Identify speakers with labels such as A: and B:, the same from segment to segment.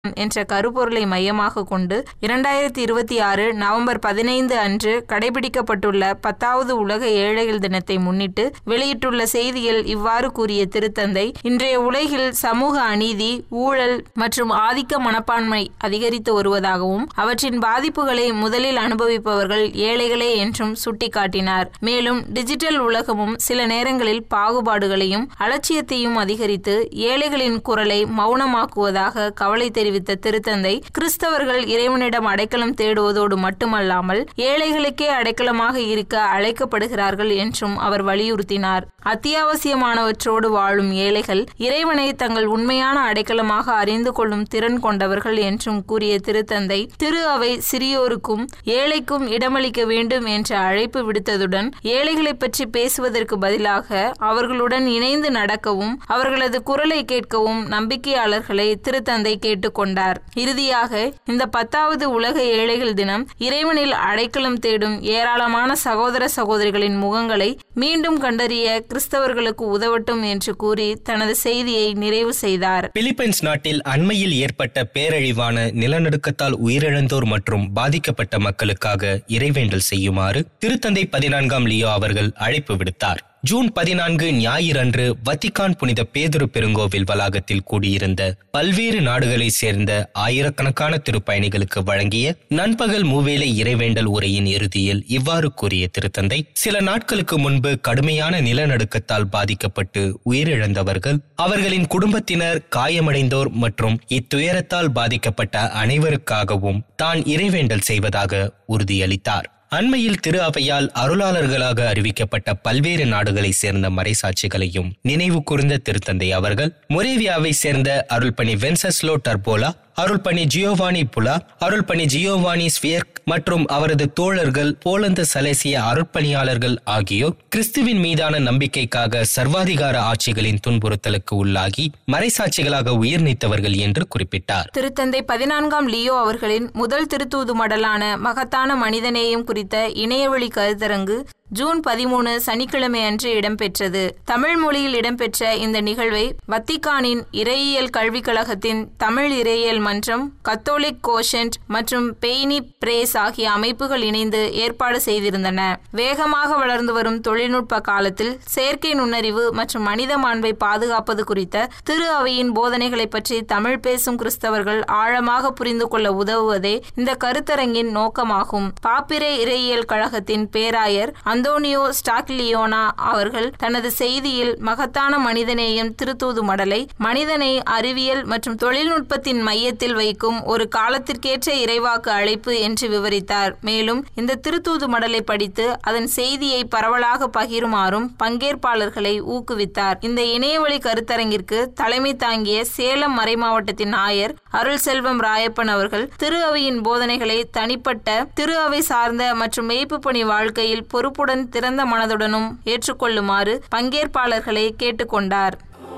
A: என்ற கருப்பொருளை மையமாக கொண்டு இரண்டாயிரத்தி இருபத்தி ஆறு நவம்பர் பதினைந்து அன்று கடைபிடிக்கப்பட்டுள்ள பத்தாவது உலக ஏழைகள் தினத்தை முன்னிட்டு வெளியிட்டுள்ள செய்தியில் இவ்வாறு கூறிய திருத்தந்தை இன்றைய உலகில் சமூக அநீதி ஊழல் மற்றும் ஆதிக்க மனப்பான்மை அதிகரித்து வருவதாகவும் அவற்றின் பாதிப்புகளை முதலில் அனுபவிப்பவர்கள் ஏழைகளே என்றும் சுட்டிக்காட்டினார் மேலும் டிஜிட்டல் உலகமும் சில நேரங்களில் பாகுபாடுகளையும் அலட்சியத்தையும் அதிகரித்து ஏழைகளின் குரலை மௌனமாக்குவதாக கவலை தெரிவித்த திருத்தந்தை கிறிஸ்தவர்கள் இறைவனிடம் அடைக்கலம் தேடுவதோடு மட்டுமல்லாமல் ஏழைகளுக்கே அடைக்கலமாக இருக்க அழைக்கப்படுகிறார்கள் என்றும் அவர் வலியுறுத்தினார் அத்தியாவசியமானவற்றோடு வாழும் ஏழைகள் இறைவனை தங்கள் உண்மையான அடைக்கலமாக அறிந்து கொள்ளும் திறன் கொண்டவர்கள் என்றும் கூறிய திருத்தந்தை திரு அவை சிறியோருக்கும் ஏழைக்கும் இடமளிக்க வேண்டும் என்ற அழைப்பு விடுத்ததுடன் ஏழைகளை பற்றி பேசுவதற்கு பதிலாக அவர்களுடன் இணைந்து நடக்கவும் அவர்களது குரலை கேட்கவும் நம்பிக்கையாளர்களை திருத்தந்தை கேட்டுக்கொண்டார் இறுதியாக இந்த பத்தாவது உலக ஏழைகள் தினம் இறைவனில் அடைக்கலம் தேடும் ஏராளமான சகோதர சகோதரிகளின் முகங்களை மீண்டும் கண்டறிய கிறிஸ்தவர்களுக்கு உதவட்டும் என்று கூறி தனது செய்தியை நிறைவு செய்தார்
B: பிலிப்பைன்ஸ் நாட்டில் அண்மையில் ஏற்பட்ட பேரழிவான நிலநடுக்கத்தால் உயிரிழந்தோர் மற்றும் பாதிக்கப்பட்ட மக்களுக்காக இறைவேண்டல் செய்யுமாறு திருத்தந்தை பதினான்காம் லியோ அவர்கள் அழைப்பு விடுத்தார் ஜூன் பதினான்கு ஞாயிறன்று வத்திகான் புனித பேதுரு பெருங்கோவில் வளாகத்தில் கூடியிருந்த பல்வேறு நாடுகளைச் சேர்ந்த ஆயிரக்கணக்கான திருப்பயணிகளுக்கு வழங்கிய நண்பகல் மூவேளை இறைவேண்டல் உரையின் இறுதியில் இவ்வாறு கூறிய திருத்தந்தை சில நாட்களுக்கு முன்பு கடுமையான நிலநடுக்கத்தால் பாதிக்கப்பட்டு உயிரிழந்தவர்கள் அவர்களின் குடும்பத்தினர் காயமடைந்தோர் மற்றும் இத்துயரத்தால் பாதிக்கப்பட்ட அனைவருக்காகவும் தான் இறைவேண்டல் செய்வதாக உறுதியளித்தார் அண்மையில் திரு அவையால் அருளாளர்களாக அறிவிக்கப்பட்ட பல்வேறு நாடுகளைச் சேர்ந்த மறைசாட்சிகளையும் நினைவு கூர்ந்த திருத்தந்தை அவர்கள் மொரேவியாவை சேர்ந்த அருள்பணி வென்சஸ்லோ டர்போலா அருள்பணி ஜியோவானி புலா அருள்பணி ஜியோவானி ஸ்வியர்க் மற்றும் அவரது தோழர்கள் போலந்து சலேசிய அருட்பணியாளர்கள் ஆகியோர் கிறிஸ்துவின் மீதான நம்பிக்கைக்காக சர்வாதிகார ஆட்சிகளின் துன்புறுத்தலுக்கு உள்ளாகி மறைசாட்சிகளாக உயிர் நீத்தவர்கள் என்று குறிப்பிட்டார்
A: திருத்தந்தை பதினான்காம் லியோ அவர்களின் முதல் திருத்தூது மடலான மகத்தான மனிதநேயம் குறித்த இணையவழி கருத்தரங்கு ஜூன் பதிமூணு சனிக்கிழமை அன்று இடம்பெற்றது தமிழ் மொழியில் இடம்பெற்ற இந்த நிகழ்வை வத்திகானின் இறையியல் கல்விக் கழகத்தின் தமிழ் இறையியல் மன்றம் கத்தோலிக் கோஷன்ட் மற்றும் பெய்னி பிரேஸ் ஆகிய அமைப்புகள் இணைந்து ஏற்பாடு செய்திருந்தன வேகமாக வளர்ந்து வரும் தொழில்நுட்ப காலத்தில் செயற்கை நுண்ணறிவு மற்றும் மனித மாண்பை பாதுகாப்பது குறித்த திரு அவையின் போதனைகளை பற்றி தமிழ் பேசும் கிறிஸ்தவர்கள் ஆழமாக புரிந்து கொள்ள உதவுவதே இந்த கருத்தரங்கின் நோக்கமாகும் பாப்பிரை இறையியல் கழகத்தின் பேராயர் அந்தோனியோ ஸ்டாக்லியோனா அவர்கள் தனது செய்தியில் மகத்தான மனிதநேயம் திருத்தூது மடலை மனிதனை அறிவியல் மற்றும் தொழில்நுட்பத்தின் மையத்தில் வைக்கும் ஒரு காலத்திற்கேற்ற இறைவாக்கு அழைப்பு என்று விவரித்தார் மேலும் இந்த திருத்தூது மடலை படித்து அதன் செய்தியை பரவலாக பகிருமாறும் பங்கேற்பாளர்களை ஊக்குவித்தார் இந்த இணையவழி கருத்தரங்கிற்கு தலைமை தாங்கிய சேலம் மறைமாவட்டத்தின் ஆயர் அருள் செல்வம் ராயப்பன் அவர்கள் திரு அவையின் போதனைகளை தனிப்பட்ட திரு அவை சார்ந்த மற்றும் மேய்ப்பு பணி வாழ்க்கையில் பொறுப்புடன் திறந்த மனதுடனும் ஏற்றுக்கொள்ளுமாறு பங்கேற்பாளர்களை கேட்டுக்கொண்டார்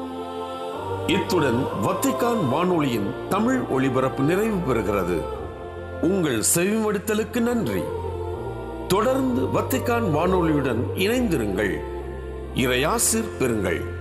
C: இத்துடன் வத்திக்கான் வானொலியின் தமிழ் ஒளிபரப்பு நிறைவு பெறுகிறது உங்கள் செவிமடுத்தலுக்கு நன்றி தொடர்ந்து வத்திக்கான் வானொலியுடன் இணைந்திருங்கள் இறையாசிர் பெறுங்கள்